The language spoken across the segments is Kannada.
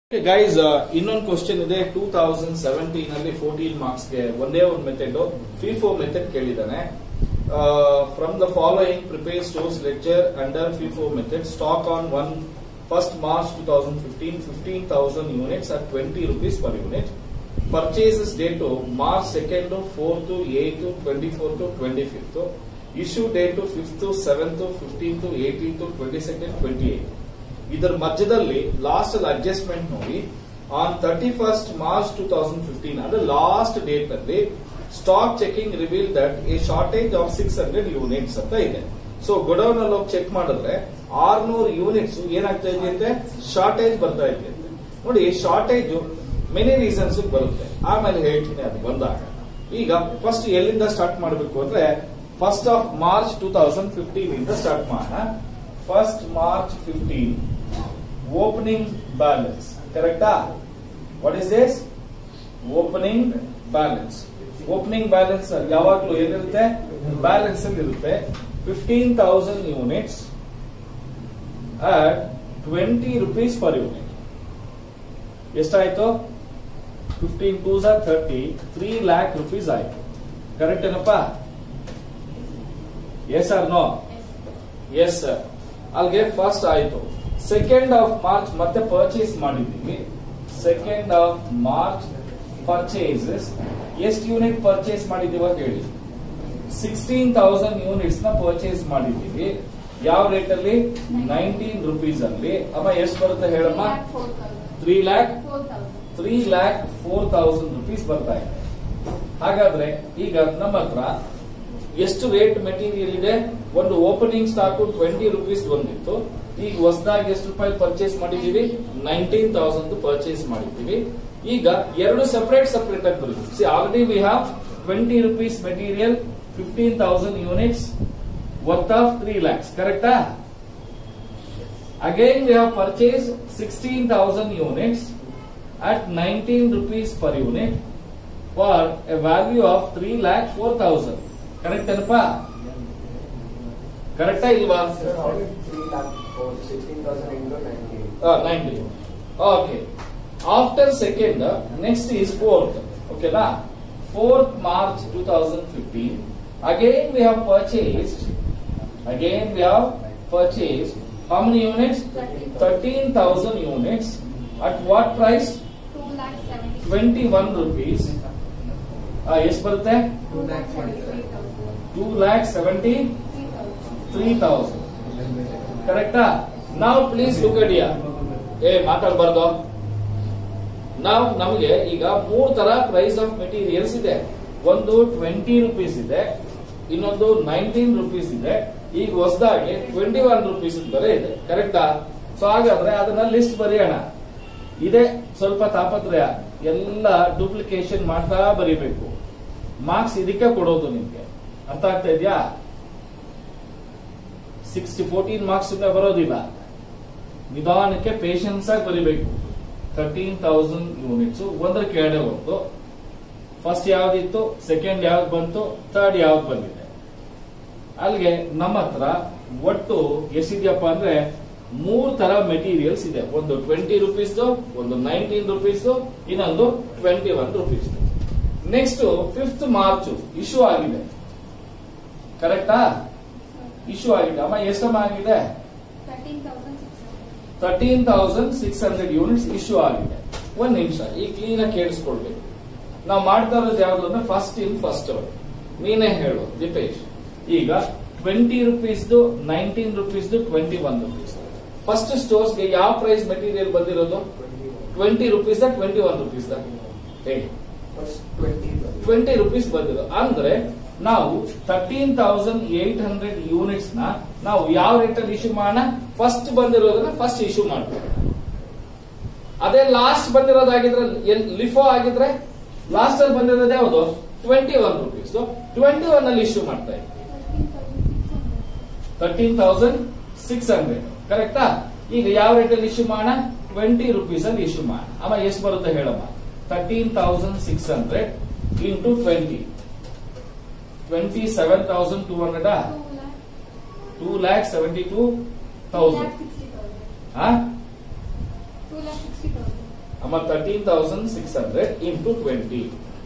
ಗೈಸ್ ಇನ್ನೊಂದು ಕ್ವಶನ್ ಇದೆ ಟೂ ತೌಸಂಡ್ ಸೆವೆಂಟೀನ್ ಅಲ್ಲಿ ಫೋರ್ಟೀನ್ ಮಾರ್ಕ್ಸ್ ಗೆ ಒಂದೇ ಒಂದು ಮೆಥಡ್ ಫಿಫೋ ಮೆಥಡ್ ಕೇಳಿದ್ದಾನೆ from the following prepare stores ledger under FIFO method stock on one first March two thousand fifteen fifteen thousand units at twenty rupees per unit purchases date March second fourth eight twenty fourth twenty fifth issue date fifth seventh fifteenth eighteenth twenty second twenty eight ಇದರ ಮಧ್ಯದಲ್ಲಿ ಲಾಸ್ಟ್ ಅಲ್ಲಿ ಅಡ್ಜಸ್ಟ್ಮೆಂಟ್ ನೋಡಿ on thirty first March two thousand fifteen ಅಂದ್ರೆ ಲಾಸ್ಟ್ ಡೇಟ್ ಅಲ್ಲಿ stock checking reveal that a shortage of six hundred units ಅಂತ ಇದೆ ಸೊ ಗೊಡೌನ್ ಅಲ್ಲಿ ಹೋಗಿ ಚೆಕ್ ಮಾಡಿದ್ರೆ ಆರ್ನೂರು ಯೂನಿಟ್ಸ್ ಏನಾಗ್ತಾ ಇದೆಯಂತೆ ಶಾರ್ಟೇಜ್ ಬರ್ತಾ ಇದೆಯಂತೆ ನೋಡಿ ಶಾರ್ಟೇಜ್ ಮೆನಿ ರೀಸನ್ಸ್ ಬರುತ್ತೆ ಆಮೇಲೆ ಹೇಳ್ತೀನಿ ಅದು ಬಂದಾಗ ಈಗ ಫಸ್ಟ್ ಎಲ್ಲಿಂದ ಸ್ಟಾರ್ಟ್ ಮಾಡಬೇಕು ಅಂದ್ರೆ first of March two thousand fifteen ಇಂದ ಸ್ಟಾರ್ಟ್ ಮಾಡೋಣ first March fifteen opening balance ಕರೆಕ್ಟಾ what is this opening balance opening balance ಯಾವಾಗ್ಲೂ ಏನಿರುತ್ತೆ ಬ್ಯಾಲೆನ್ಸ್ ಅಲ್ಲಿ ಇರುತ್ತೆ fifteen thousand units at twenty rupees per unit ಎಷ್ಟಾಯ್ತು ಫಿಫ್ಟೀನ್ ಟೂ ಝಾ ಥರ್ಟಿ ತ್ರೀ ಲ್ಯಾಕ್ ರುಪೀಸ್ ಆಯ್ತು ಕರೆಕ್ಟ್ ಏನಪ್ಪ yes or no yes sir ಅಲ್ಲಿಗೆ ಫಸ್ಟ್ ಆಯ್ತು ಸೆಕೆಂಡ್ ಆಫ್ ಮಾರ್ಚ್ ಮತ್ತೆ ಪರ್ಚೇಸ್ ಮಾಡಿದ್ದೀವಿ ಸೆಕೆಂಡ್ ಆಫ್ ಮಾರ್ಚ್ ಪರ್ಚೇಸಸ್ ಎಷ್ಟು ಯೂನಿಟ್ ಪರ್ಚೇಸ್ ಮಾಡಿದೀವ ಹೇಳಿ ಸಿಕ್ಸ್ಟೀನ್ ತೌಸಂಡ್ ಯೂನಿಟ್ಸ್ ನ ಪರ್ಚೇಸ್ ಮಾಡಿದ್ದೀವಿ ಯಾವ ರೇಟ್ ಅಲ್ಲಿ ನೈನ್ಟೀನ್ ರುಪೀಸ್ ಅಲ್ಲಿ ಅಮ್ಮ ಎಷ್ಟು ಬರುತ್ತೆ ಹೇಳಮ್ಮ three lakh three lakh four thousand rupees ಬರ್ತಾ ಇದೆ ಹಾಗಾದ್ರೆ ಈಗ ನಮ್ಮ ಹತ್ರ ಎಷ್ಟು ರೇಟ್ ಮೆಟೀರಿಯಲ್ ಇದೆ ಒಂದು ಓಪನಿಂಗ್ ಸ್ಟಾಕ್ ಟ್ವೆಂಟಿ ರುಪೀಸ್ ಬಂದಿತ್ತು ಈಗ ಹೊಸದಾಗಿ ಎಷ್ಟು ರೂಪಾಯಿ ಪರ್ಚೇಸ್ ಮಾಡಿದೀವಿ ನೈನ್ಟೀನ್ ತೌಸಂಡ್ ಪರ್ಚೇಸ್ ಮಾಡಿದ್ದೀವಿ ಈಗ ಎರಡು ಸಪರೇಟ್ ಸಪರೇಟ್ ಆಗಿ ಬರುತ್ತೆ see already we have twenty rupees material fifteen thousand units worth of three lakhs ಕರೆಕ್ಟಾ again we have purchase sixteen thousand units at nineteen rupees per unit for a value of three lakh four thousand correct ಏನಪ್ಪಾ ಕರೆಕ್ಟಾ ಇಲ್ವಾ ninety okay after second next is fourth ಓಕೆನಾ fourth March two thousand fifteen again we have purchased again we have purchased how many units thirteen thousand units at what price twenty one rupees ಎಷ್ಟು ಬರುತ್ತೆ two lakh seventy three thousand ಕರೆಕ್ಟಾ ನಾವು ಪ್ಲೀಸ್ ಲುಕ್ ಅಟ್ ಇಯರ್ ಏ ಮಾತಾಡಬಾರ್ದು ನಾವು ನಮಗೆ ಈಗ ಮೂರ್ ತರ ಪ್ರೈಸ್ ಆಫ್ ಮೆಟೀರಿಯಲ್ಸ್ ಇದೆ ಒಂದು ಟ್ವೆಂಟಿ ರುಪೀಸ್ ಇದೆ ಇನ್ನೊಂದು ನೈನ್ಟೀನ್ ರುಪೀಸ್ ಇದೆ ಈಗ ಹೊಸದಾಗಿ ಟ್ವೆಂಟಿ ಒನ್ ರುಪೀಸ್ ಬರೇ ಇದೆ ಕರೆಕ್ಟಾ ಸೊ ಹಾಗಾದ್ರೆ ಅದನ್ನ ಲಿಸ್ಟ್ ಬರೆಯೋಣ ಇದೆ ಸ್ವಲ್ಪ ತಾಪತ್ರಯ ಎಲ್ಲ ಡೂಪ್ಲಿಕೇಶನ್ ಮಾಡ್ತಾ ಬರೀಬೇಕು ಮಾರ್ಕ್ಸ್ ಇದಕ್ಕೆ ಕೊಡೋದು ನಿಮ್ಗೆ ಅರ್ಥ ಆಗ್ತಾ ಇದೆಯಾ ಸಿಕ್ಸ್ಟಿ ಫೋರ್ಟೀನ್ ಮಾರ್ಕ್ಸ್ ಬರೋದಿಲ್ಲ ನಿಧಾನಕ್ಕೆ ಪೇಷನ್ಸ್ ಆಗಿ ಬರಿಬೇಕು ತರ್ಟೀನ್ ತೌಸಂಡ್ ಯೂನಿಟ್ಸ್ ಒಂದರ ಕೆಳಗಡೆ ಒಂದು ಫಸ್ಟ್ ಯಾವ್ದಿತ್ತು ಸೆಕೆಂಡ್ ಯಾವ್ದು ಬಂತು ಥರ್ಡ್ ಯಾವ್ದು ಬಂದಿದೆ ಅಲ್ಲಿಗೆ ನಮ್ಮ ಹತ್ರ ಒಟ್ಟು ಎಷ್ಟಿದೆಯಪ್ಪ ಅಂದ್ರೆ ಮೂರ್ ತರ ಮೆಟೀರಿಯಲ್ಸ್ ಇದೆ ಒಂದು ಟ್ವೆಂಟಿ ರುಪೀಸ್ ಒಂದು ನೈನ್ಟೀನ್ ರುಪೀಸ್ ಇನ್ನೊಂದು twenty one rupees next fifth March issue ಆಗಿದೆ ಕರೆಕ್ಟಾ ಇಶ್ಯೂ ಆಗಿದೆ ಅಮ್ಮ ಎಷ್ಟಮ್ಮ ಆಗಿದೆ thirteen thousand six hundred units issue ಆಗಿದೆ ಒಂದ್ ನಿಮಿಷ ಈ ಕ್ಲೀನ್ ಆಗಿ ಕೇಳಿಸ್ಕೊಳ್ಬೇಕು ನಾವು ಮಾಡ್ತಾ ಇರೋದು ಯಾವ್ದು ಅಂದ್ರೆ ಫಸ್ಟ್ ಇನ್ ಫಸ್ಟ್ ನೀನೇ ಹೇಳು ದೀಪೇಶ್ ಈಗ ಟ್ವೆಂಟಿ ರುಪೀಸ್ದು ನೈನ್ಟೀನ್ ರುಪೀಸ್ದು ಟ್ವೆಂಟಿ ಒನ್ ರುಪೀಸ್ ಫಸ್ಟ್ ಸ್ಟೋರ್ಸ್ಗೆ ಯಾವ ಪ್ರೈಸ್ ಮೆಟೀರಿಯಲ್ ಬಂದಿರೋದು twenty rupees twenty one rupees ಹೇಳಿ ಟ್ವೆಂಟಿ ರುಪೀಸ್ ಬಂದಿರೋ ಅಂದ್ರೆ ನಾವು thirteen thousand eight hundred units ನ ನಾವು ಯಾವ ರೇಟ್ ಅಲ್ಲಿ ಇಶ್ಯೂ ಮಾಡೋಣ ಫಸ್ಟ್ ಬಂದಿರೋದನ್ನ ಫಸ್ಟ್ ಇಶ್ಯೂ ಮಾಡ್ತೀವಿ ಅದೇ ಲಾಸ್ಟ್ ಬಂದಿರೋದಾಗಿದ್ರೆ ಲಿಫೋ ಆಗಿದ್ರೆ ಲಾಸ್ಟ್ ಅಲ್ಲಿ ಬಂದಿರೋದು ಯಾವುದು twenty one rupees twenty one ಅಲ್ಲಿ ಇಶ್ಯೂ ಮಾಡ್ತಾ ಇದ್ದೀವಿ ತರ್ಟೀನ್ ತೌಸಂಡ್ ಸಿಕ್ಸ್ ಹಂಡ್ರೆಡ್ ಕರೆಕ್ಟಾ ಈಗ ಯಾವ ರೇಟ್ ಅಲ್ಲಿ ಇಶ್ಯೂ ಮಾಡೋಣ ಟ್ವೆಂಟಿ ರುಪೀಸ್ ಅಲ್ಲಿ ಇಶ್ಯೂ ಮಾಡೋಣ ಅಮ್ಮ ಎಷ್ಟು ಬರುತ್ತೆ ಹೇಳಮ್ಮ thirteen thousand six hundred into twenty twenty seven thousand two hundred two lakh seventy two thousand sixty thousand ಹಾ ಟೂ ಲ್ಯಾಕ್ ಸಿಕ್ಸ್ಟಿ ತೌಸಂಡ್ ಅಮ್ಮ thirteen thousand six hundred into twenty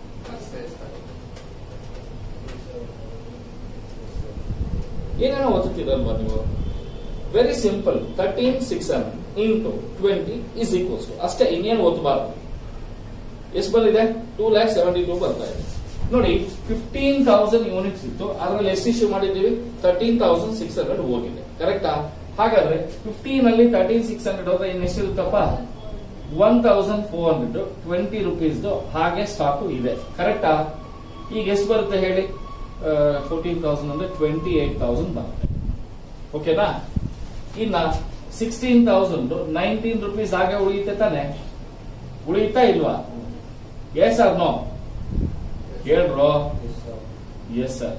ಏನೇನೋ ಓದುತ್ತೀರಲ್ವಾ ನೀವು very simple thirteen six hundred into twenty is equals to ಅಷ್ಟೇ ಇನ್ನೇನು ಓದಬಾರ್ದು ಎಷ್ಟು ಬಂದಿದೆ ಟೂ ಲ್ಯಾಕ್ ಸೆವೆಂಟಿ ಟೂ ಬರ್ತಾ ಇದೆ ನೋಡಿ ಫಿಫ್ಟೀನ್ ತೌಸಂಡ್ ಯೂನಿಟ್ಸ್ ಇತ್ತು ಅದರಲ್ಲಿ ಎಷ್ಟು ಇಶ್ಯೂ ಮಾಡಿದ್ದೀವಿ ತರ್ಟೀನ್ ತೌಸಂಡ್ ಸಿಕ್ಸ್ ಹಂಡ್ರೆಡ್ ಹೋಗಿದೆ ಕರೆಕ್ಟಾ ಹಾಗಾದ್ರೆ ಫಿಫ್ಟೀನ್ ಅಲ್ಲಿ ತರ್ಟೀನ್ ಸಿಕ್ಸ್ ಹಂಡ್ರೆಡ್ ಹೋದ್ರೆ ಇನ್ನು ಎಷ್ಟಿರುತ್ತಪ್ಪ one thousand four hundred twenty rupees ಹಾಗೆ ಸ್ಟಾಕು ಇದೆ ಕರೆಕ್ಟಾ ಈಗ ಎಷ್ಟು ಬರುತ್ತೆ ಹೇಳಿ ಫೋರ್ಟೀನ್ ತೌಸಂಡ್ ಅಂದ್ರೆ ಟ್ವೆಂಟಿ ಏಟ್ ತೌಸಂಡ್ ಬರುತ್ತೆ ಓಕೆನಾ ಇನ್ನ ಸಿಕ್ಸ್ಟೀನ್ ತೌಸಂಡ್ ನೈನ್ಟೀನ್ ರುಪೀಸ್ ಹಾಗೆ ಉಳಿಯುತ್ತೆ ತಾನೆ ಉಳಿಯುತ್ತಾ ಇಲ್ವಾ ಎಸ್ ಆರ್ ನೋ ಹೇಳ್ರೋ yes sir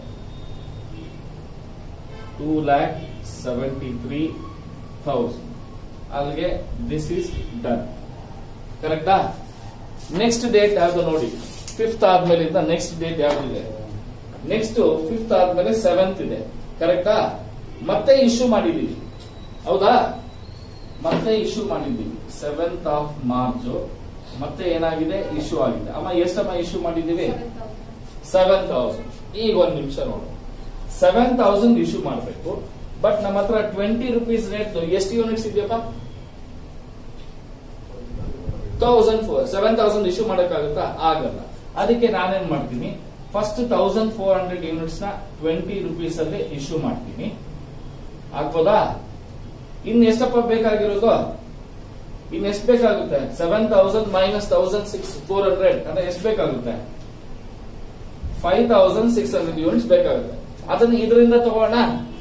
two lakh seventy three thousand ಅಲ್ಲಿಗೆ ದಿಸ್ ಈಸ್ ಡನ್ ಕರೆಕ್ಟಾ ನೆಕ್ಸ್ಟ್ ಡೇಟ್ ಯಾವ್ದು ನೋಡಿ ಫಿಫ್ತ್ ಆದ್ಮೇಲಿಂದ ನೆಕ್ಸ್ಟ್ ಡೇಟ್ ಯಾವ್ದಿದೆ ನೆಕ್ಸ್ಟ್ ಫಿಫ್ತ್ ಆದ್ಮೇಲೆ ಸೆವೆಂತ್ ಇದೆ ಕರೆಕ್ಟಾ ಮತ್ತೆ ಇಶ್ಯೂ ಮಾಡಿದೀವಿ ಹೌದಾ ಮತ್ತೆ ಇಶ್ಯೂ ಮಾಡಿದ್ದೀವಿ ಸೆವೆಂತ್ ಆಫ್ ಮಾರ್ಚ್ ಮತ್ತೆ ಏನಾಗಿದೆ ಇಶ್ಯೂ ಆಗಿದೆ ಅಮ್ಮ ಎಷ್ಟಮ್ಮ ಇಶ್ಯೂ ಮಾಡಿದ್ದೀವಿ ಸೆವೆನ್ ತೌಸಂಡ್ ಈಗ ಒಂದ್ ನಿಮಿಷ ನೋಡು ಸೆವೆನ್ ತೌಸಂಡ್ ಇಶ್ಯೂ ಮಾಡಬೇಕು ಬಟ್ ನಮ್ಮ ಹತ್ರ ಟ್ವೆಂಟಿ ರುಪೀಸ್ ರೇಟ್ ಎಷ್ಟು ಯೂನಿಟ್ಸ್ ಇದೆಯಪ್ಪ thousand four seven thousand issue ಮಾಡಕ್ಕಾಗುತ್ತಾ ಆಗಲ್ಲ ಅದಕ್ಕೆ ನಾನೇನ್ ಮಾಡ್ತೀನಿ first thousand four hundred units ನ ಟ್ವೆಂಟಿ ರುಪೀಸ್ ಅಲ್ಲಿ ಇಶ್ಯೂ ಮಾಡ್ತೀನಿ ಆಗ್ಬೋದಾ ಇನ್ ಎಷ್ಟಪ್ಪ ಬೇಕಾಗಿರೋದು ಇನ್ ಎಷ್ಟು ಬೇಕಾಗುತ್ತೆ seven thousand minus thousand six four hundred ಅಂದ್ರೆ ಎಷ್ಟು ಬೇಕಾಗುತ್ತೆ five thousand six hundred units ಬೇಕಾಗುತ್ತೆ ಅದನ್ನ ಇದರಿಂದ ತಗೋಣ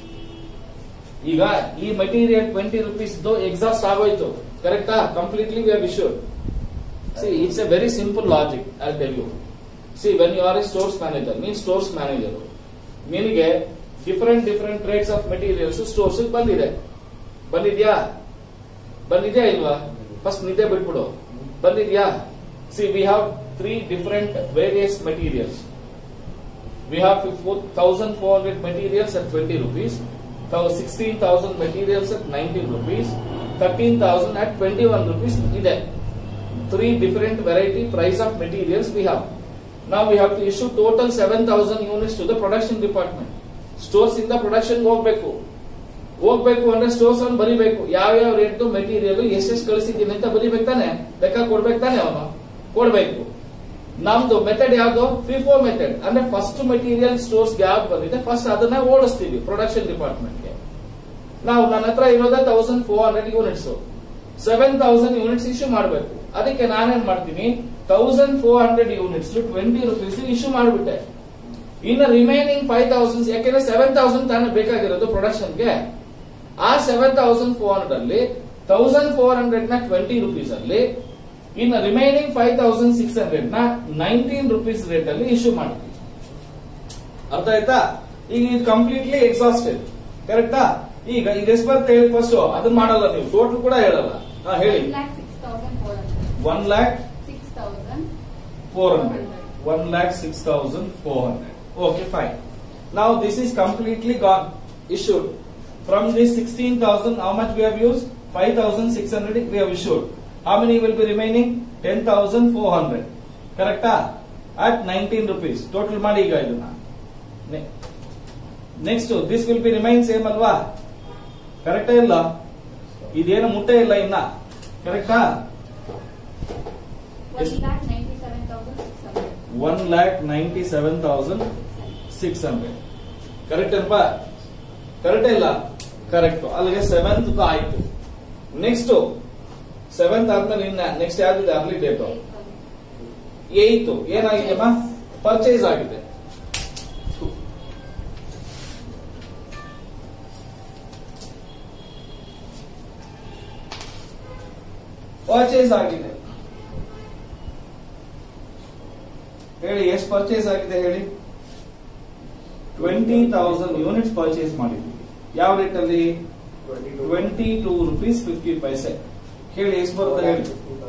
ಈಗ ಈ ಮೆಟೀರಿಯಲ್ ಟ್ವೆಂಟಿ ರುಪೀಸ್ ಎಕ್ಸಾಸ್ಟ್ ಆಗೋಯ್ತು ಕರೆಕ್ಟಾ completely we have issued see it's a very simple logic I tell you see when you are a stores manager ನೀನ್ ಸ್ಟೋರ್ಸ್ ಮ್ಯಾನೇಜರ್ ನಿನಗೆ different different rates of materials stores ಬಂದಿದೆ ಬಂದಿದ್ಯಾ ಬಂದಿದ್ಯಾ ಇಲ್ವಾ ಫಸ್ಟ್ ನಿದ್ದೆ ಬಿಟ್ಬಿಡು ಬಂದಿದ್ಯಾ see we have three different various materials we have thousand four hundred materials at twenty rupees sixteen thousand materials at nineteen rupees thirteen thousand at twenty one rupees ಇದೆ three different variety price of materials we have ನಾವು we have to issue total seven thousand units to the production department stores ಇಂದ ಪ್ರೊಡಕ್ಷನ್ ಹೋಗ್ಬೇಕು ಹೋಗ್ಬೇಕು ಅಂದ್ರೆ ಸ್ಟೋರ್ಸ್ ಅನ್ನು ಬರಿಬೇಕು ಯಾವ ಯಾವ ರೇಟ್ ಮೆಟೀರಿಯಲ್ ಎಷ್ಟೆಷ್ಟು ಕಳಿಸಿದ್ದೀನಿ ಅಂತ ಬರಿಬೇಕು ತಾನೆ ಲೆಕ್ಕ ಕೊಡ್ಬೇಕು ತಾನೆ ಅವನು ಕೊಡ್ಬೇಕು ನಮ್ದು ಮೆಥಡ್ ಯಾವ್ದು ಫಿಫೋ ಮೆಥಡ್ ಅಂದ್ರೆ ಫಸ್ಟ್ ಮೆಟೀರಿಯಲ್ ಸ್ಟೋರ್ಸ್ ಯಾವ್ದು ಬಂದಿದೆ ಫಸ್ಟ್ ಅದನ್ನ ಓಡಿಸ್ತೀವಿ ಪ್ರೊಡಕ್ಷನ್ ಡಿಪಾರ್ಟ್ಮೆಂಟ್ಗೆ ನಾವು ನನ್ನ ಹತ್ರ ಇರೋದೇ thousand four hundred units seven thousand units issue ಮಾಡಬೇಕು ಅದಕ್ಕೆ ನಾನೇನ್ ಮಾಡ್ತೀನಿ thousand four hundred units twenty rupees issue ಮಾಡಿಬಿಟ್ಟೆ ಇನ್ನು ರಿಮೈನಿಂಗ್ ಫೈವ್ ತೌಸಂಡ್ ಯಾಕೆಂದ್ರೆ ಸೆವೆನ್ ತೌಸಂಡ್ ತಾನೇ ಬೇಕಾಗಿರೋದು ಪ್ರೊಡಕ್ಷನ್ಗೆ ಆ ಸೆವೆನ್ ತೌಸಂಡ್ ಫೋರ್ ಹಂಡ್ರೆಡ್ ಅಲ್ಲಿ ತೌಸಂಡ್ ಫೋರ್ ಹಂಡ್ರೆಡ್ ನ ಟ್ವೆಂಟಿ ರುಪೀಸ್ ಅಲ್ಲಿ ಇನ್ನು remaining five thousand six hundred ನ ನೈನ್ಟೀನ್ ರುಪೀಸ್ ರೇಟ್ ಅಲ್ಲಿ ಇಶ್ಯೂ ಮಾಡ್ತೀವಿ ಅರ್ಥ ಆಯ್ತಾ ಈಗ ಇದು ಕಂಪ್ಲೀಟ್ಲಿ ಎಕ್ಸಾಸ್ಟೆಡ್ ಕರೆಕ್ಟಾ ಈಗ ಇದು ಎಷ್ಟು ಬರುತ್ತೆ ಹೇಳಿ ಫಸ್ಟ್ ಅದನ್ನ ಮಾಡಲ್ಲ ನೀವು ಟೋಟಲ್ ಕೂಡ ಹೇಳಲ್ಲ ಹಾ ಹೇಳಿ one lakh four hundred one lakh six thousand four hundred okay fine ನಾವು this is completely gone issued. From this 16,000, how much we have used? 5,600 we have issued. How many will be remaining? 10,400. Correcta? At 19 rupees. Total ಮಾಡಿ ಈಗ ಇದನ್ನ next this will be remain same ಅಲ್ವಾ ಕರೆಕ್ಟಾ ಇಲ್ಲ ಇದೇನು ಮುಟ್ಟೆ ಇಲ್ಲ ಇನ್ನ ಕರೆಕ್ಟಾ one lakh ninety seven thousand six hundred correct ಅಲ್ವಾ ಕರೆಕ್ಟ್ ಇಲ್ಲ ಕರೆಕ್ಟ್ ಅಲ್ಲಿಗೆ ಸೆವೆಂತ್ ಆಯ್ತು ನೆಕ್ಸ್ಟ್ ಸೆವೆಂತ್ ಆದ್ಮೇಲೆ ಇನ್ನ ನೆಕ್ಸ್ಟ್ ಯಾವ್ದಿದೆ ಅರ್ಲಿ ಡೇಟ್ ಏಯ್ತು ಏನಾಗಿದೆಯಮ್ಮ ಪರ್ಚೇಸ್ ಆಗಿದೆ ಪರ್ಚೇಸ್ ಆಗಿದೆ ಹೇಳಿ ಎಷ್ಟು ಪರ್ಚೇಸ್ ಆಗಿದೆ ಹೇಳಿ ಟ್ವೆಂಟಿ ತೌಸಂಡ್ ಯೂನಿಟ್ಸ್ ಪರ್ಚೇಸ್ ಮಾಡಿದ್ವಿ ಯಾವ ರೇಟ್ ಅಲ್ಲಿ twenty two rupees fifty paise ಹೇಳಿ ಎಷ್ಟು ಬರುತ್ತೆ ಹೇಳಿ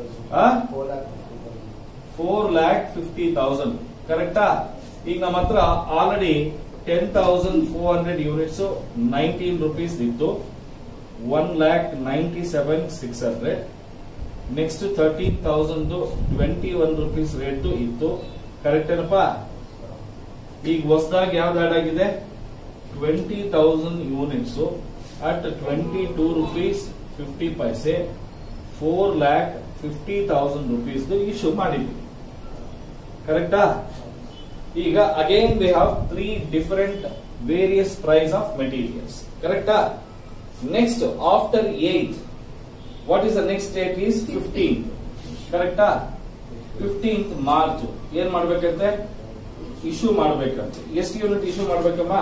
ಫೋರ್ ಲ್ಯಾಕ್ ಫಿಫ್ಟಿ ತೌಸಂಡ್ ಕರೆಕ್ಟಾ ಈಗ ನಮ್ಮ ಹತ್ರ already ten thousand four hundred units nineteen rupees ಇತ್ತು one lakh ninety seven six hundred next thirteen thousand twenty one rupees rate ಇತ್ತು ಕರೆಕ್ಟ್ ಏನಪ್ಪಾ ಈಗ ಹೊಸದಾಗಿ ಯಾವ್ದು ಆಡ್ ಆಗಿದೆ twenty thousand units at twenty two rupees fifty paise four lakh fifty thousand rupees issue ಮಾಡಿದ್ವಿ ಕರೆಕ್ಟಾ ಈಗ again they have three different various price of materials ಕರೆಕ್ಟಾ next after eighth what is the next date is fifteenth ಕರೆಕ್ಟಾ ಫಿಫ್ಟೀನ್ತ್ ಮಾರ್ಚ್ ಏನ್ ಮಾಡ್ಬೇಕಂತೆ ಇಶ್ಯೂ ಮಾಡ್ಬೇಕಂತೆ ಎಷ್ಟು ಯೂನಿಟ್ ಇಶ್ಯೂ ಮಾಡ್ಬೇಕಮ್ಮ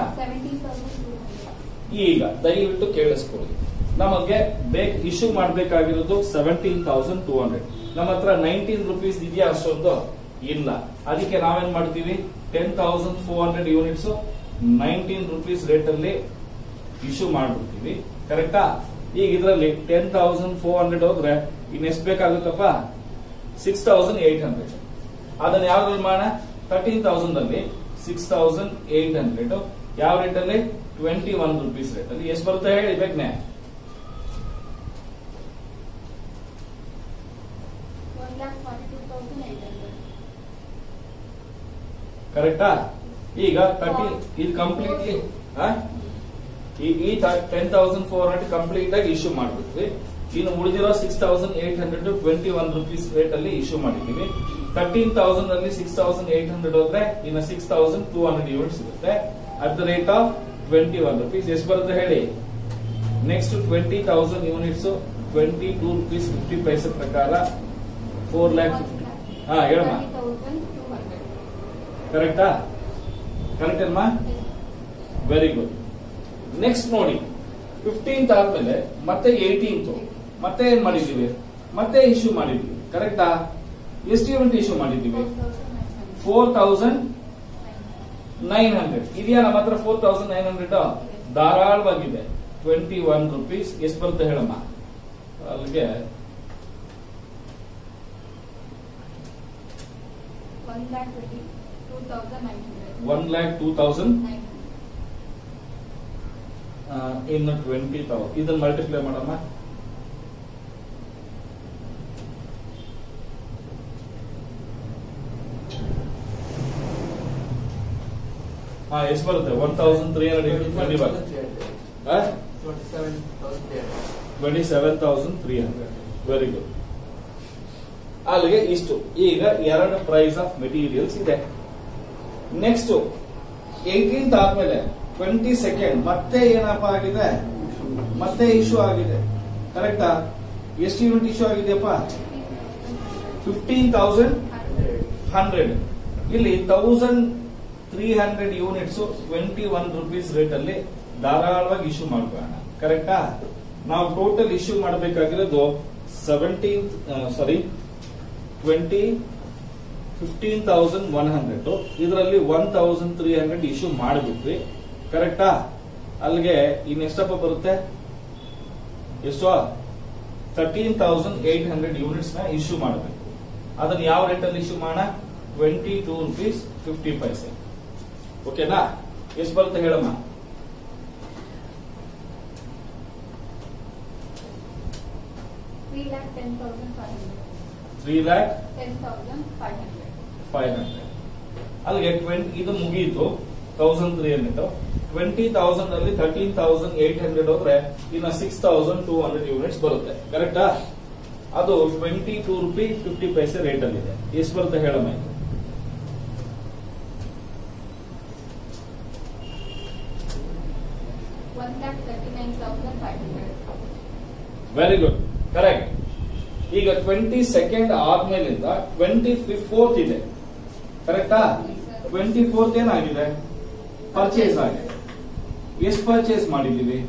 ಈಗ ದಯವಿಟ್ಟು ಕೇಳಿಸ್ಕೊಳ್ಳಿ ನಮಗೆ ಬೇಕ್ ಇಶ್ಯೂ ಮಾಡಬೇಕಾಗಿರೋದು ಸೆವೆಂಟೀನ್ ತೌಸಂಡ್ ಟೂ ಹಂಡ್ರೆಡ್ ನಮ್ಮ ಹತ್ರ ನೈನ್ಟೀನ್ ರುಪೀಸ್ ಇದೆಯಾ ಅಷ್ಟೊಂದು ಇಲ್ಲ ಅದಕ್ಕೆ ನಾವೇನ್ ಮಾಡ್ತೀವಿ ten thousand four hundred units nineteen rupees rate ಅಲ್ಲಿ ಇಶ್ಯೂ ಮಾಡ್ಬಿಡ್ತೀವಿ ಕರೆಕ್ಟಾ ಈಗ ಇದರಲ್ಲಿ ಟೆನ್ ತೌಸಂಡ್ ಫೋರ್ ಹಂಡ್ರೆಡ್ ಹೋದ್ರೆ ಇನ್ ಎಷ್ಟು ಬೇಕಾಗುತ್ತಪ್ಪ ಸಿಕ್ಸ್ ತೌಸಂಡ್ ಏಟ್ ಹಂಡ್ರೆಡ್ ಅದನ್ನ ಯಾವ್ದ್ರಲ್ಲಿ ಮಾಡೋಣ ತರ್ಟೀನ್ ತೌಸಂಡ್ ಅಲ್ಲಿ ಸಿಕ್ಸ್ ತೌಸಂಡ್ ಏಟ್ ಹಂಡ್ರೆಡ್ ಯಾವ ರೇಟ್ ಅಲ್ಲಿ ಟ್ವೆಂಟಿ ಒನ್ ರುಪೀಸ್ ರೇಟ್ ಅಲ್ಲಿ ಎಷ್ಟು ಬರುತ್ತೆ ಹೇಳಿ ಬೇಕನೆ ಕರೆಕ್ಟಾ ಈಗ ತರ್ಟಿ ಇದು ಕಂಪ್ಲೀಟ್ಲಿ ಈ ten thousand four hundred complete ಆಗಿ ಇಶ್ಯೂ ಮಾಡ್ಬಿಟ್ವಿ ಇನ್ನು ಉಳಿದಿರೋ six thousand eight hundred twenty one rupees rate ಅಲ್ಲಿ ಇಶ್ಯೂ ಮಾಡಿದೀವಿ ತರ್ಟೀನ್ ತೌಸಂಡ್ ಅಲ್ಲಿ ಸಿಕ್ಸ್ ತೌಸಂಡ್ ಏಟ್ ಹಂಡ್ರೆಡ್ ಹೋದ್ರೆ ಇನ್ನು six thousand two hundred unit ಸಿಗುತ್ತೆ at the rate of twenty one rupees ಎಷ್ಟು ಬರುತ್ತೆ ಹೇಳಿ next twenty thousand units twenty two rupees fifty paise ಪ್ರಕಾರ ಫೋರ್ ಲ್ಯಾಕ್ ಹಾ ಹೇಳಮ್ಮ ಕರೆಕ್ಟಾ ಕರೆಕ್ಟ್ ಅಲ್ವಾ ವೆರಿ ಗುಡ್ ನೆಕ್ಸ್ಟ್ ನೋಡಿ ಫಿಫ್ಟೀನ್ತ್ ಆದ್ಮೇಲೆ ಮತ್ತೆ ಏಯ್ಟೀನ್ತ್ ಮತ್ತೆ ಏನ್ ಮಾಡಿದೀವಿ ಮತ್ತೆ ಇಶ್ಯೂ ಮಾಡಿದ್ವಿ ಕರೆಕ್ಟಾ ಎಷ್ಟು ಯೂನಿಟ್ ಇಶ್ಯೂ ಮಾಡಿದೀವಿ ಫೋರ್ ತೌಸಂಡ್ ನೈನ್ ಹಂಡ್ರೆಡ್ ಇದೆಯಾ ನಮ್ಮ ಹತ್ರ ಫೋರ್ ತೌಸಂಡ್ ನೈನ್ ಹಂಡ್ರೆಡ್ ಧಾರಾಳವಾಗಿದೆ ಟ್ವೆಂಟಿ ಒನ್ ರುಪೀಸ್ ಎಷ್ಟು ಬರುತ್ತೆ ಹೇಳಮ್ಮ ಅಲ್ಲಿಗೆ ಒನ್ ಲ್ಯಾಕ್ ಟೂ ತೌಸಂಡ್ ಇನ್ನು ಟ್ವೆಂಟಿ ತೌಸಂಡ್ ಇದನ್ನ ಮಲ್ಟಿಪ್ಲೈ ಮಾಡಮ್ಮ ಹಾ ಎಷ್ಟು ಬರುತ್ತೆ one thousand three hundred twenty one twenty seven thousand three hundred very good ಅಲ್ಲಿಗೆ ಇಷ್ಟು ಈಗ ಎರಡು ಪ್ರೈಸ್ ಆಫ್ ಮೆಟೀರಿಯಲ್ಸ್ ಇದೆ ನೆಕ್ಸ್ಟ್ ಏಯ್ಟೀನ್ತ್ ಆದ್ಮೇಲೆ ಟ್ವೆಂಟಿ ಸೆಕೆಂಡ್ ಮತ್ತೆ ಏನಪ್ಪ ಆಗಿದೆ ಮತ್ತೆ ಇಶ್ಯೂ ಆಗಿದೆ ಕರೆಕ್ಟಾ ಎಷ್ಟು ಯೂನಿಟ್ ಇಶ್ಯೂ ಆಗಿದೆಯಪ್ಪ ಫಿಫ್ಟೀನ್ ತೌಸಂಡ್ ಹಂಡ್ರೆಡ್ ಇಲ್ಲಿ thousand three hundred units twenty one rupees rate ಅಲ್ಲಿ ಧಾರಾಳವಾಗಿ ಇಶ್ಯೂ ಮಾಡ್ಕೊಳ್ಳೋಣ ಕರೆಕ್ಟಾ ನಾವು ಟೋಟಲ್ ಇಶ್ಯೂ ಮಾಡಬೇಕಾಗಿರೋದು seventeen sorry twenty fifteen thousand one hundred ಇದರಲ್ಲಿ one thousand three hundred issue ಮಾಡಿಬಿಟ್ವಿ ಕರೆಕ್ಟಾ ಅಲ್ಲಿಗೆ ಇನ್ ಎಷ್ಟಪ್ಪ ಬರುತ್ತೆ ಎಷ್ಟು thirteen thousand eight hundred units ನ ಇಶ್ಯೂ ಮಾಡಬೇಕು ಅದನ್ನ ಯಾವ ರೇಟ್ ಅಲ್ಲಿ ಇಶ್ಯೂ ಮಾಡೋಣ twenty two rupees fifty paise ಓಕೆನಾ ಎಷ್ಟು ಬರುತ್ತೆ ಹೇಳಮ್ಮ ತ್ರೀ ಲ್ಯಾಕ್ ಫೈವ್ ಹಂಡ್ರೆಡ್ ಅಲ್ಲಿಗೆ ಟ್ವೆಂಟಿ ಇದು ಮುಗಿಯಿತು thousand three hundred twenty thousand ಅಲ್ಲಿ ತರ್ಟೀನ್ ತೌಸಂಡ್ ಏಟ್ ಹಂಡ್ರೆಡ್ ಹೋದ್ರೆ ಇನ್ನ six thousand two hundred units ಬರುತ್ತೆ ಕರೆಕ್ಟಾ ಅದು twenty two rupee fifty paise rate ಅಲ್ಲಿ ಇದೆ ಎಷ್ಟು ಬರುತ್ತೆ ಹೇಳಮ್ಮ ಇದು ವೆರಿ ಗುಡ್ ಕರೆಕ್ಟ್ ಈಗ ಟ್ವೆಂಟಿ ಸೆಕೆಂಡ್ ಆದ್ಮೇಲಿಂದ ಟ್ವೆಂಟಿ ಫೋರ್ತ್ ಇದೆ ಕರೆಕ್ಟಾ ಟ್ವೆಂಟಿ ಫೋರ್ತ್ ಏನಾಗಿದೆ ಪರ್ಚೇಸ್ ಆಗಿದೆ ಎಷ್ಟು ಪರ್ಚೇಸ್ ಮಾಡಿದೀವಿ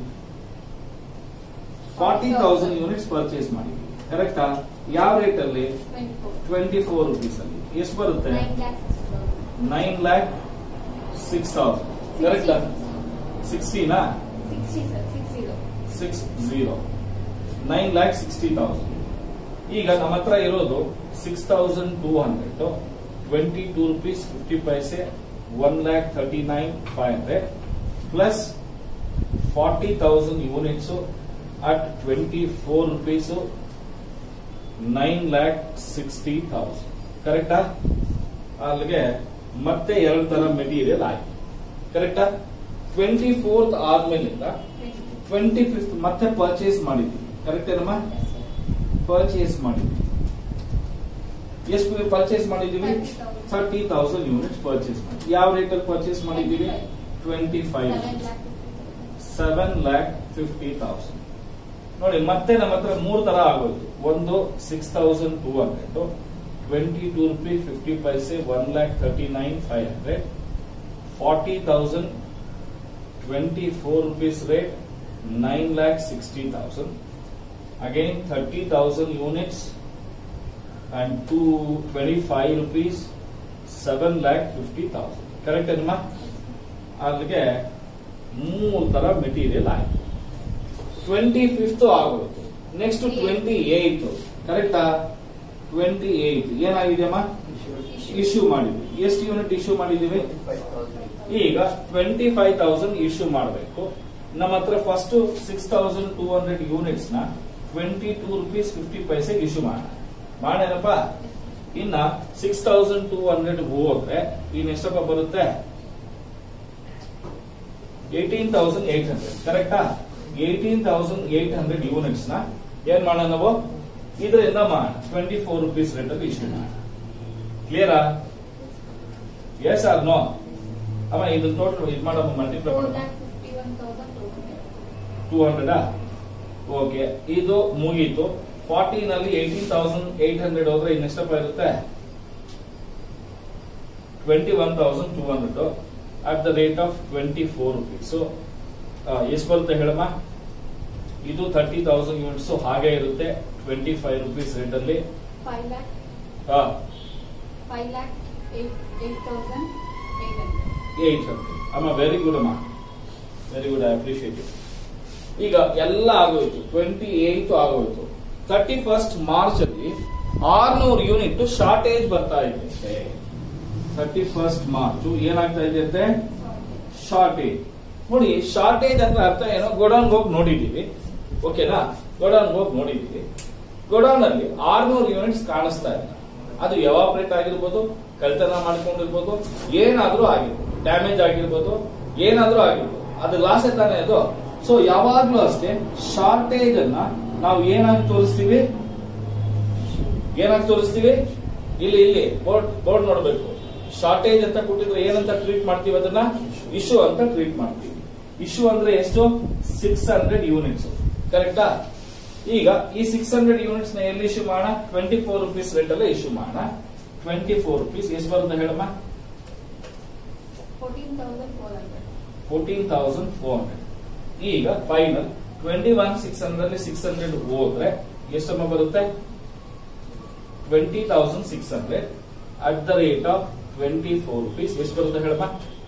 ಫಾರ್ಟಿ ತೌಸಂಡ್ ಯೂನಿಟ್ಸ್ ಪರ್ಚೇಸ್ ಮಾಡಿದೀವಿ ಕರೆಕ್ಟಾ ಯಾವ ರೇಟ್ ಅಲ್ಲಿ ಟ್ವೆಂಟಿ ಫೋರ್ ರುಪೀಸ್ ಅಲ್ಲಿ ಎಷ್ಟು ಬರುತ್ತೆ ನೈನ್ ಲ್ಯಾಕ್ ಸಿಕ್ಸ್ ತೌಸಂಡ್ ಕರೆಕ್ಟಾ ಸಿಕ್ಸ್ಟೀನಾ six zero nine lakh sixty thousand ಈಗ ನಮ್ಮ ಹತ್ರ ಇರೋದು six thousand two hundred twenty two rupees fifty paise one lakh thirty nine five hundred plus forty thousand units at twenty four rupees nine lakh sixty thousand ಕರೆಕ್ಟಾ ಅಲ್ಲಿಗೆ ಮತ್ತೆ ಎರಡು ತರ ಮೆಟೀರಿಯಲ್ ಆಯ್ತು ಕರೆಕ್ಟಾ ಟ್ವೆಂಟಿ ಫೋರ್ತ್ ಆದ್ಮೇಲಿಂದ ಟ್ವೆಂಟಿ ಫಿಫ್ತ್ ಮತ್ತೆ ಪರ್ಚೇಸ್ ಮಾಡಿದ್ವಿ ಕರೆಕ್ಟ್ ಏನಮ್ಮ ಪರ್ಚೇಸ್ ಮಾಡಿದ್ವಿ ಎಷ್ಟು ಪರ್ಚೇಸ್ ಮಾಡಿದೀವಿ ಥರ್ಟಿ ತೌಸಂಡ್ ಯೂನಿಟ್ಸ್ ಪರ್ಚೇಸ್ ಮಾಡಿ ಯಾವ ರೇಟ್ ಅಲ್ಲಿ ಪರ್ಚೇಸ್ ಮಾಡಿದೀವಿ twenty five seven lakh fifty thousand ನೋಡಿ ಮತ್ತೆ ನಮ್ಮ ಹತ್ರ ಮೂರ್ ತರ ಆಗೋಯ್ತು ಒಂದು six thousand two hundred twenty two rupee fifty paise one lakh thirty nine five hundred forty thousand twenty four rupees rate nine lakh sixty thousand again thirty thousand units and two twenty five rupees seven lakh fifty thousand correct ಅಲ್ವಾ ಅಲ್ಲಿಗೆ ಮೂರು ತರ ಮೆಟೀರಿಯಲ್ ಆಯ್ತು ಟ್ವೆಂಟಿ ಫಿಫ್ತ್ ಆಗೋಯ್ತು ನೆಕ್ಸ್ಟ್ ಟ್ವೆಂಟಿ ಏಯ್ತ್ ಕರೆಕ್ಟಾ ಟ್ವೆಂಟಿ ಏಯ್ತ್ ಏನಾಗಿದೆಯಮ್ಮ ಇಶ್ಯೂ ಮಾಡಿದ್ವಿ ಎಷ್ಟು ಯೂನಿಟ್ ಇಶ್ಯೂ ಮಾಡಿದೀವಿ ಈಗ ಟ್ವೆಂಟಿ ಫೈವ್ ತೌಸಂಡ್ ಇಶ್ಯೂ ಮಾಡಬೇಕು ನಮ್ಮ ಹತ್ರ first six thousand two hundred units ನ twenty two rupees fifty paise issue ಮಾಡೋಣ ಮಾಡೋಣಪ್ಪ ಇನ್ನ ಸಿಕ್ಸ್ ತೌಸಂಡ್ ಟೂ ಹಂಡ್ರೆಡ್ ಹೋದ್ರೆ ಇನ್ ಎಷ್ಟಪ್ಪ ಬರುತ್ತೆ ಏಟೀನ್ ತೌಸಂಡ್ ಏಟ್ ಹಂಡ್ರೆಡ್ ಕರೆಕ್ಟಾ eighteen thousand eight hundred units ನ ಏನ್ ಮಾಡೋಣ ನಾವು ಇದರಿಂದ ಮಾಡೋಣ ಟ್ವೆಂಟಿ ಫೋರ್ ರುಪೀಸ್ ರೇಟ್ ಅಲ್ಲಿ ಇಶ್ಯೂ ಮಾಡೋಣ ಕ್ಲಿಯರಾ ಎಸ್ ಆರ್ ನೋ ಅಮ್ಮ ಇದು ಟೋಟಲ್ ಇದು ಮಾಡಮ್ಮ ಮಲ್ಟಿಪ್ಲೈ ಮಾಡಮ್ಮ ಟೂ ಹಂಡ್ರೆಡ್ ಓಕೆ ಇದು ಮುಗೀತು ಫಾರ್ಟಿ ನಲ್ಲಿ ಏಟೀನ್ ತೌಸಂಡ್ ಏಟ್ ಹಂಡ್ರೆಡ್ ಹೋದ್ರೆ ಇನ್ನೆಷ್ಟಪ್ಪ ಇರುತ್ತೆ twenty one thousand two hundred at the rate of twenty four rupees ಎಷ್ಟು ಬರುತ್ತೆ ಹೇಳಮ್ಮ ಇದು ತರ್ಟಿ ತೌಸಂಡ್ ಯೂನಿಟ್ಸ್ ಹಾಗೆ ಇರುತ್ತೆ ಟ್ವೆಂಟಿ ಫೈವ್ ರುಪೀಸ್ ರೇಟ್ ಅಲ್ಲಿ ಫೈವ್ ಲ್ಯಾಕ್ ಹಾ five lakh eight eight thousand eight hundred eight hundred ಅಮ್ಮ ವೆರಿ ಗುಡ್ ಅಮ್ಮ ವೆರಿ ಗುಡ್ ಐ ಅಪ್ರಿಷಿಯೇಟ್ ಈಗ ಎಲ್ಲ ಆಗೋಯ್ತು ಟ್ವೆಂಟಿ ಏಟ್ ಆಗೋಯ್ತು ತರ್ಟಿ ಫಸ್ಟ್ ಮಾರ್ಚ್ ಅಲ್ಲಿ ಆರ್ನೂರು ಯೂನಿಟ್ ಶಾರ್ಟೇಜ್ ಬರ್ತಾ ಇದೆ ತರ್ಟಿ ಫಸ್ಟ್ ಮಾರ್ಚ್ ಏನಾಗ್ತಾ ಇದೆ ಅಂತೆ ಶಾರ್ಟೇಜ್ ನೋಡಿ ಶಾರ್ಟೇಜ್ ಅಂದ್ರೆ ಅರ್ಥ ಏನೋ ಗೋಡೌನ್ ಹೋಗಿ ನೋಡಿದೀವಿ ಓಕೆನಾ ಗೋಡೌನ್ ಹೋಗಿ ನೋಡಿದೀವಿ ಗೋಡೌನ್ ಅಲ್ಲಿ ಆರ್ನೂರು ಯೂನಿಟ್ಸ್ ಕಾಣಿಸ್ತಾ ಇಲ್ಲ ಅದು ಎವಾಪರೇಟ್ ಆಗಿರ್ಬೋದು ಕಳ್ತನ ಮಾಡ್ಕೊಂಡಿರ್ಬೋದು ಏನಾದ್ರೂ ಆಗಿರ್ಬೋದು ಡ್ಯಾಮೇಜ್ ಆಗಿರ್ಬೋದು ಏನಾದ್ರೂ ಆಗಿರ್ಬೋದು ಅದು ಲಾಸ್ ತಾನೇ ಅದು ಸೊ ಯಾವಾಗ್ಲೂ ಅಷ್ಟೇ ಶಾರ್ಟೇಜ್ ಅನ್ನ ನಾವು ಏನಾಗಿ ತೋರಿಸ್ತೀವಿ ಏನಾಗಿ ತೋರಿಸ್ತೀವಿ ಇಲ್ಲಿ ಇಲ್ಲಿ ಬೋರ್ಡ್ ಬೋರ್ಡ್ ನೋಡ್ಬೇಕು ಶಾರ್ಟೇಜ್ ಅಂತ ಕೊಟ್ಟಿದ್ರೆ ಏನಂತ ಟ್ರೀಟ್ ಮಾಡ್ತೀವಿ ಅದನ್ನ ಇಶ್ಯೂ ಅಂತ ಟ್ರೀಟ್ ಮಾಡ್ತೀವಿ ಇಶ್ಯೂ ಅಂದ್ರೆ ಎಷ್ಟು ಸಿಕ್ಸ್ ಹಂಡ್ರೆಡ್ ಯೂನಿಟ್ಸ್ ಕರೆಕ್ಟಾ ಈಗ ಈ ಸಿಕ್ಸ್ ಹಂಡ್ರೆಡ್ ಯೂನಿಟ್ಸ್ ನ ಎಲ್ಲಿ ಇಶ್ಯೂ ಮಾಡೋಣ ಟ್ವೆಂಟಿ ಫೋರ್ ರುಪೀಸ್ ರೇಟ್ ಅಲ್ಲೇ ಇಶ್ಯೂ ಮಾಡೋಣ ಟ್ವೆಂಟಿ ಫೋರ್ ರುಪೀಸ್ ಎಷ್ಟು ಬರುತ್ತೆ ಹೇಳಮ್ಮ fourteen thousand four hundred fourteen thousand four hundred ಈಗ final twenty one six hundred six hundred ಹೋದ್ರೆ ಎಷ್ಟಮ್ಮ ಬರುತ್ತೆ twenty thousand six hundred at the rate of twenty four rupees ಎಷ್ಟು ಬರುತ್ತೆ ಹೇಳಮ್ಮ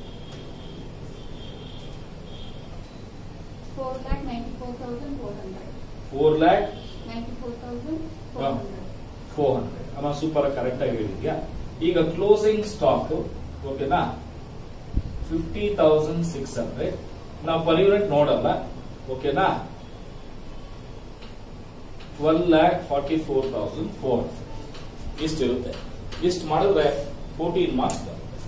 four lakh ninety four thousand four hundred four lakh ninety four thousand four ಹಾ. ಹಂಡ್ರೆಡ್ ಫೋರ್ ಹಂಡ್ರೆಡ್ ಅಮ್ಮ ಸೂಪರ್ ಕರೆಕ್ಟ್ ಆಗಿ ಹೇಳಿದ್ಯಾ ಈಗ ಕ್ಲೋಸಿಂಗ್ ಸ್ಟಾಕ್ ಓಕೆನಾ ಫಿಫ್ಟಿ ತೌಸಂಡ್ ಸಿಕ್ಸ್ ಹಂಡ್ರೆಡ್ ನಾವು ಪರ್ ಯೂನಿಟ್ ನೋಡಲ್ಲ ಓಕೆನಾ twelve lakh forty four thousand four ಇಷ್ಟಿರುತ್ತೆ ಇಷ್ಟು ಮಾಡಿದ್ರೆ ಫೋರ್ಟೀನ್ ಮಾರ್ಕ್ಸ್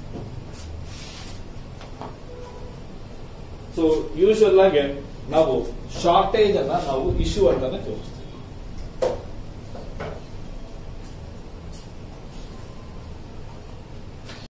ಸೊ ಯೂಶುವಲ್ ಆಗಿ ನಾವು ಶಾರ್ಟೇಜ್ ಅನ್ನ ನಾವು ಇಶ್ಯೂ ಅಂತಾನೆ ತೋರಿಸ್ತೀವಿ